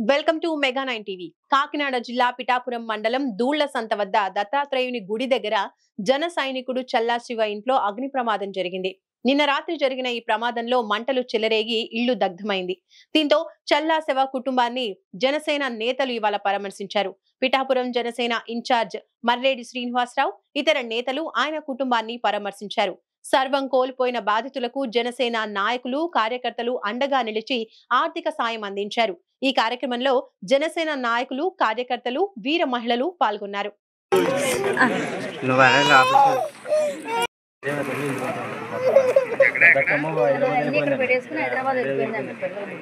welcome to mega nine TV Kakinada జిల్లా పిఠాపురం మండలం దూళ్ల సంత వద్ద దత్తాత్రేయుని గుడి దగ్గర జన సైనికుడు చల్లా శివ ఇంట్లో అగ్ని ప్రమాదం జరిగింది నిన్న రాత్రి జరిగిన ఈ ప్రమాదంలో మంటలు చెలరేగి ఇళ్లు దగ్ధమైంది దీంతో చల్లా శివ కుటుంబాన్ని జనసేన నేతలు ఇవాళ పరామర్శించారు పిఠాపురం జనసేన ఇన్ఛార్జ్ మర్రేడి శ్రీనివాసరావు ఇతర నేతలు ఆయన కుటుంబాన్ని పరామర్శించారు సర్వం కోల్పోయిన బాధితులకు జనసేన నాయకులు కార్యకర్తలు అండగా నిలిచి ఆర్థిక సాయం అందించారు ఈ కార్యక్రమంలో జనసేన నాయకులు కార్యకర్తలు వీర మహిళలు పాల్గొన్నారు నువ్వు అనే లోపలికి అన్ని ఇక్కడ పెట్టేసుకుని హైదరాబాద్ వెళ్ళిపోయిందండి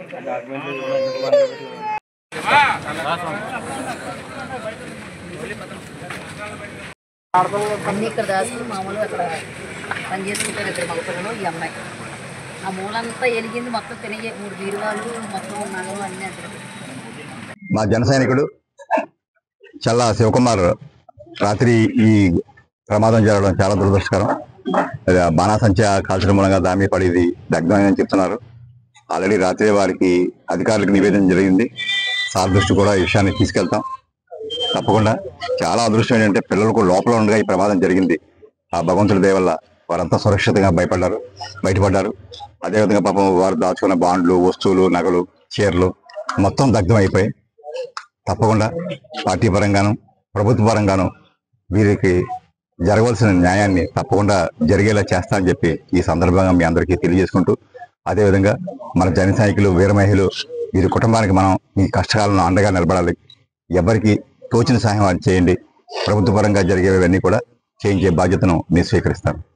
అన్ని ఇక్కడ దాచుకుని మామూలుగా అక్కడ పని చేసుకుంటారు ఇక్కడ మగపిల్లలు ఈ అమ్మాయి ఆ మూలంతా ఎలిగింది మొత్తం తినే మూడు బీరువాళ్ళు మొత్తం నగలు అన్నీ అక్కడ మా జన సైనికుడు చల్లా శివకుమార్ రాత్రి ఈ ప్రమాదం జరగడం చాలా దురదృష్టకరం అది ఆ బాణాసంచ కాల్చడం మూలంగా దామి పడి ఇది దగ్ధమైందని చెప్తున్నారు ఆల్రెడీ రాత్రి వారికి అధికారులకు నివేదన జరిగింది సార్ దృష్టి కూడా ఈ విషయాన్ని తీసుకెళ్తాం తప్పకుండా చాలా అదృష్టం ఏంటంటే పిల్లలకు లోపల ఉండగా ఈ ప్రమాదం జరిగింది ఆ భగవంతుడి దయ వల్ల వారంతా సురక్షితంగా భయపడ్డారు బయటపడ్డారు అదేవిధంగా పాపం వారు దాచుకున్న బాండ్లు వస్తువులు నగలు చీరలు మొత్తం దగ్ధం అయిపోయాయి తప్పకుండా పార్టీ పరంగాను ప్రభుత్వ పరంగాను వీరికి జరగవలసిన న్యాయాన్ని తప్పకుండా జరిగేలా చేస్తానని చెప్పి ఈ సందర్భంగా మీ అందరికీ తెలియజేసుకుంటూ అదేవిధంగా మన జన సైనికులు వీర మహిళలు వీరి కుటుంబానికి మనం ఈ కష్టకాలంలో అండగా నిలబడాలి ఎవరికి తోచిన సహాయం వారికి చేయండి ప్రభుత్వ పరంగా జరిగేవన్నీ కూడా చేయించే బాధ్యతను నేను స్వీకరిస్తాను